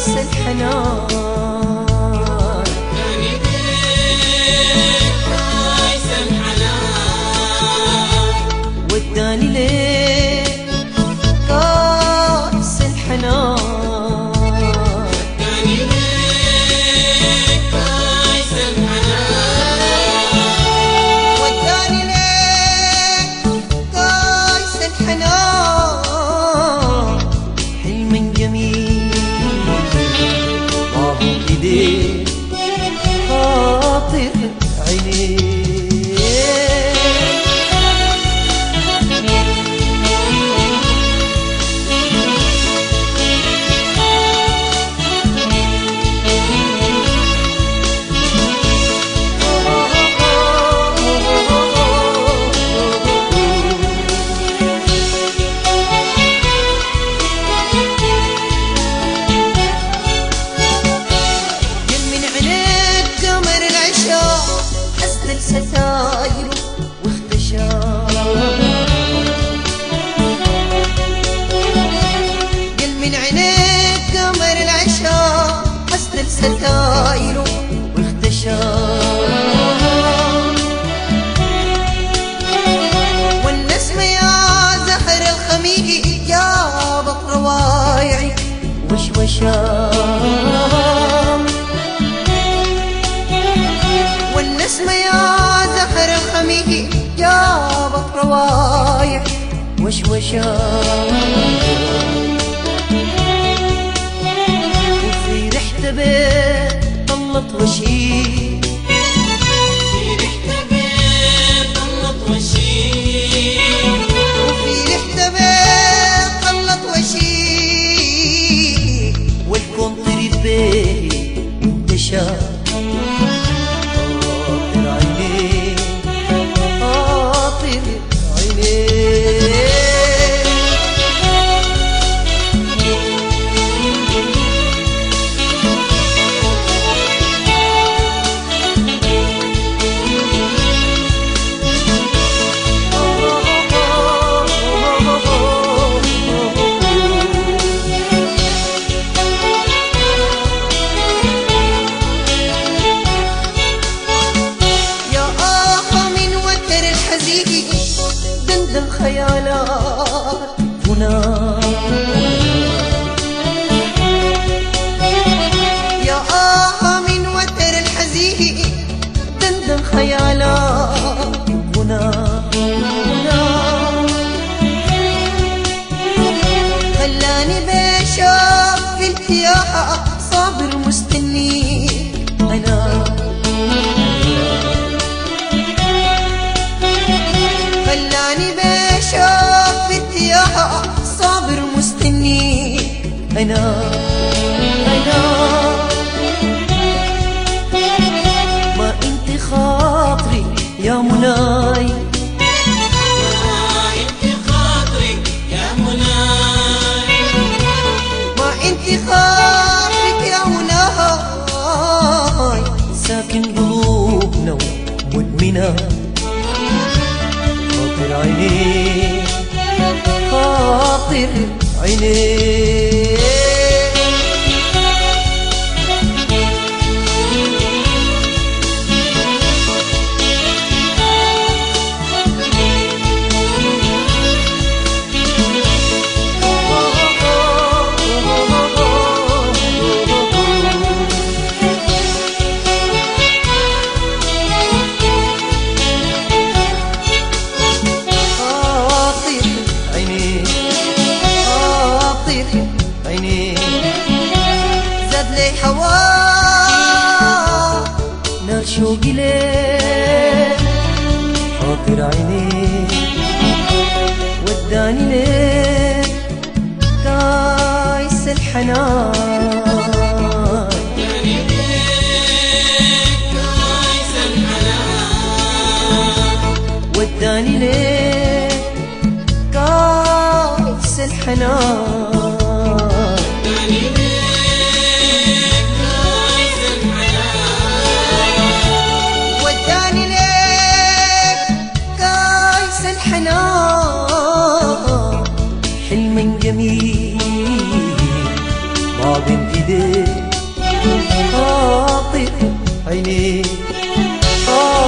كاس الحنان وداني ليه كاس الحنان وداني ليه كاس الحنان حلم جميل ضاع ايديه خاطر عينيه جن من عينيك قمر العشاء أسدل ستايره واختشى جن من عينيك قمر العشاء أسدل ستايره واختشى والنسمة يا زهر الخميل جابت روايعي وشوشا والنسمة يا زهر الخميل جابت روايح وشوشا وفي ريحة بيت طلت وشي وفي ريحة بيت طلت وشي والكون طريد بيه انتشر خاطر عينيه خاطر عينيه يا آه من وتر الحزين دندن خيالات هنا يا آه من وتر الحزين دندن خيالات هنا هنا خلاني بشوف في التياح صابر مستني أنا خلاني بشوف التياح صابر مستني انا انا ما انت خاطري يا مناي ما انت خاطرك يا مناي ساكن قلوبنا مدمنه خاطر عيني خاطر عيني خاطر عيني خاطر عيني زاد لي هوا نار شوقي ليه خاطر عيني وداني ليه كايس الحنان وداني ليه كاس الحنان وداني ليه كاس الحنان حلم جميل ما ايديك خاطر عينيك آه